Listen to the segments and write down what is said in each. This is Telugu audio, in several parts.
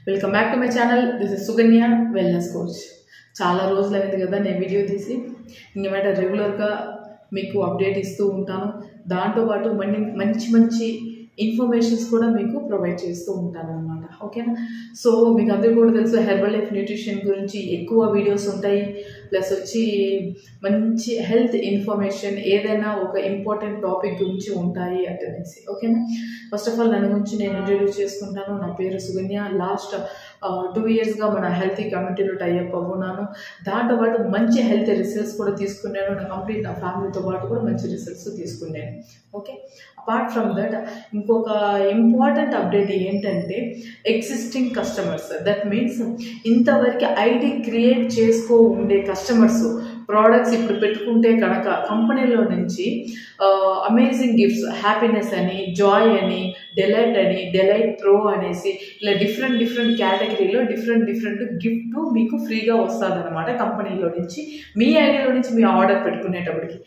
welcome back to my channel this is Sukanya wellness coach చాలా రోజులు అయింది కదా నేను వీడియో తీసి ఇంకేమంటే రెగ్యులర్గా మీకు అప్డేట్ ఇస్తూ ఉంటాను దాంతోపాటు మన్ని మంచి మంచి ఇన్ఫర్మేషన్స్ కూడా మీకు ప్రొవైడ్ చేస్తూ ఉంటాను అనమాట ఓకేనా సో మీకు అందరికీ కూడా తెలుసు హెర్బల్ లైఫ్ న్యూట్రిషన్ గురించి ఎక్కువ వీడియోస్ ఉంటాయి ప్లస్ వచ్చి మంచి హెల్త్ ఇన్ఫర్మేషన్ ఏదైనా ఒక ఇంపార్టెంట్ టాపిక్ గురించి ఉంటాయి అనేసి ఓకేనా ఫస్ట్ ఆఫ్ ఆల్ నన్ను గురించి నేను ఇంట్రడ్యూస్ చేసుకుంటాను నా పేరు సుగన్య లాస్ట్ టూ ఇయర్స్గా మన హెల్తీ కమ్యూనిటీలో టైఅప్ అవ్వున్నాను దాంతోపాటు మంచి హెల్త్ రిజల్ట్స్ కూడా తీసుకున్నాను నా కంప్లీట్ నా ఫ్యామిలీతో పాటు కూడా మంచి రిజల్ట్స్ తీసుకున్నాను ఓకే అపార్ట్ ఫ్రమ్ దట్ ఇంకొక ఇంపార్టెంట్ అప్డేట్ ఏంటంటే ఎగ్జిస్టింగ్ కస్టమర్స్ దట్ మీన్స్ ఇంతవరకు ఐడి క్రియేట్ చేసుకో ఉండే కస్టమర్స్ ప్రోడక్ట్స్ ఇప్పుడు పెట్టుకుంటే కనుక కంపెనీలో నుంచి అమేజింగ్ గిఫ్ట్స్ హ్యాపీనెస్ అని జాయ్ అని డెలైట్ అని డెలైట్ ప్రో అనేసి ఇలా డిఫరెంట్ డిఫరెంట్ కేటగిరీలో డిఫరెంట్ డిఫరెంట్ గిఫ్ట్ మీకు ఫ్రీగా వస్తుంది అనమాట కంపెనీలో నుంచి మీ ఐడిలో నుంచి మీ ఆర్డర్ పెట్టుకునేటప్పటికి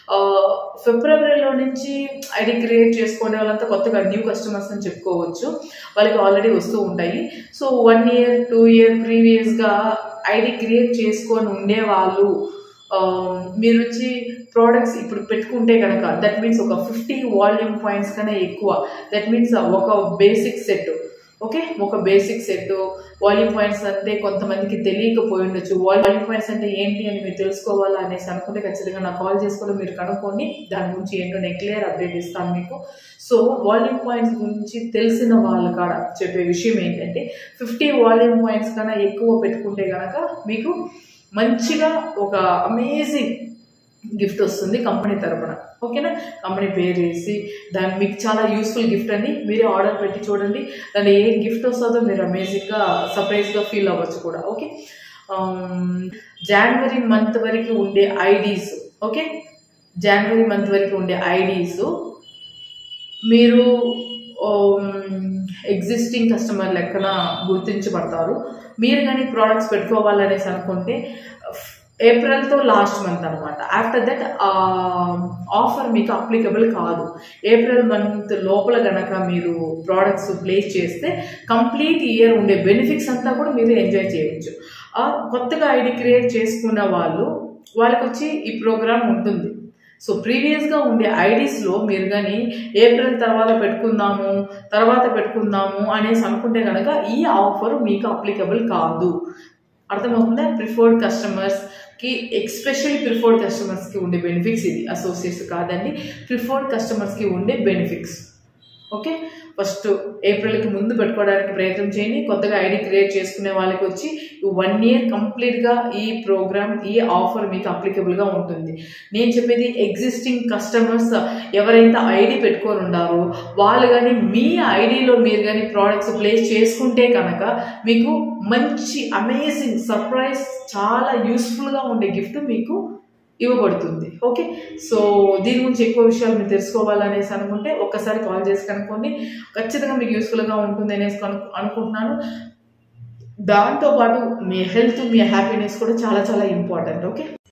ఫిబ్రవరిలో నుంచి ఐడి క్రియేట్ చేసుకునే వాళ్ళంతా కొత్తగా న్యూ కస్టమర్స్ అని చెప్పుకోవచ్చు వాళ్ళకి ఆల్రెడీ వస్తూ ఉంటాయి so one year two year ప్రీవియస్గా ఐడి క్రియేట్ చేసుకొని ఉండేవాళ్ళు మీరు వచ్చి ప్రోడక్ట్స్ ఇప్పుడు పెట్టుకుంటే కనుక దట్ మీన్స్ ఒక ఫిఫ్టీ వాల్యూమ్ పాయింట్స్ కన్నా ఎక్కువ దట్ మీన్స్ ఒక బేసిక్ సెట్ ఓకే ఒక బేసిక్ సెట్ వాల్యూమ్ పాయింట్స్ అంటే కొంతమందికి తెలియకపోయి ఉండొచ్చు వాల్యూమ్ పాయింట్స్ అంటే ఏంటి అని మీరు తెలుసుకోవాలా అనేసి అనుకుంటే ఖచ్చితంగా నాకు కాల్ చేసుకొని మీరు కనుక్కోండి దాని గురించి ఏంటో నేను క్లియర్ అప్డేట్ ఇస్తాను మీకు సో వాల్యూమ్ పాయింట్స్ గురించి తెలిసిన వాళ్ళ కాడ చెప్పే విషయం ఏంటంటే ఫిఫ్టీ వాల్యూమ్ పాయింట్స్ కన్నా ఎక్కువ పెట్టుకుంటే కనుక మీకు మంచిగా ఒక అమేజింగ్ గిఫ్ట్ వస్తుంది కంపెనీ తరపున ఓకేనా కంపెనీ పేరు వేసి దాన్ని మీకు చాలా యూస్ఫుల్ గిఫ్ట్ అని మీరే ఆర్డర్ పెట్టి చూడండి దాని ఏ గిఫ్ట్ వస్తుందో మీరు అమేజింగ్గా సర్ప్రైజ్గా ఫీల్ అవ్వచ్చు కూడా ఓకే జనవరి మంత్ వరకు ఉండే ఐడీస్ ఓకే జనవరి మంత్ వరకు ఉండే ఐడీస్ మీరు ఎగ్జిస్టింగ్ కస్టమర్ లెక్కన గుర్తించబడతారు మీరు కానీ ప్రోడక్ట్స్ పెట్టుకోవాలనేసి అనుకుంటే ఏప్రిల్తో లాస్ట్ మంత్ అనమాట ఆఫ్టర్ దట్ ఆఫర్ మీకు అప్లికబుల్ కాదు ఏప్రిల్ మంత్ లోపల గనక మీరు ప్రోడక్ట్స్ ప్లేస్ చేస్తే కంప్లీట్ ఇయర్ ఉండే బెనిఫిట్స్ అంతా కూడా మీరు ఎంజాయ్ చేయవచ్చు కొత్తగా ఐడి క్రియేట్ చేసుకున్న వాళ్ళు వాళ్ళకి వచ్చి ఈ ప్రోగ్రామ్ ఉంటుంది సో ప్రీవియస్గా ఉండే ఐడీస్లో మీరు కానీ ఏప్రిల్ తర్వాత పెట్టుకుందాము తర్వాత పెట్టుకుందాము అనేసి అనుకుంటే కనుక ఈ ఆఫర్ మీకు అప్లికబుల్ కాదు అర్థమవుతుందా ప్రిఫర్డ్ కస్టమర్స్కి ఎక్స్పెషల్లీ ప్రిఫర్డ్ కస్టమర్స్కి ఉండే బెనిఫిట్స్ ఇది అసోసియేట్స్ కాదండి ప్రిఫర్డ్ కస్టమర్స్కి ఉండే బెనిఫిట్స్ ఓకే ఫస్ట్ ఏప్రిల్కి ముందు పెట్టుకోవడానికి ప్రయత్నం చేయండి కొత్తగా ఐడి క్రియేట్ చేసుకునే వాళ్ళకి వచ్చి వన్ ఇయర్ కంప్లీట్గా ఈ ప్రోగ్రామ్ ఈ ఆఫర్ మీకు అప్లికబుల్గా ఉంటుంది నేను చెప్పేది ఎగ్జిస్టింగ్ కస్టమర్స్ ఎవరైతే ఐడి పెట్టుకొని ఉన్నారో వాళ్ళు కానీ మీ ఐడిలో మీరు కానీ ప్రోడక్ట్స్ ప్లేస్ చేసుకుంటే కనుక మీకు మంచి అమేజింగ్ సర్ప్రైజ్ చాలా యూస్ఫుల్గా ఉండే గిఫ్ట్ మీకు ఇవ్వబడుతుంది ఓకే సో దీని గురించి ఎక్కువ విషయాలు మీరు తెలుసుకోవాలనేసి అనుకుంటే ఒక్కసారి కాల్ చేసి కనుక్కోండి ఖచ్చితంగా మీకు యూస్ఫుల్గా ఉంటుంది అనేసి అనుకుంటున్నాను దాంతోపాటు మీ హెల్త్ మీ హ్యాపీనెస్ కూడా చాలా చాలా ఇంపార్టెంట్ ఓకే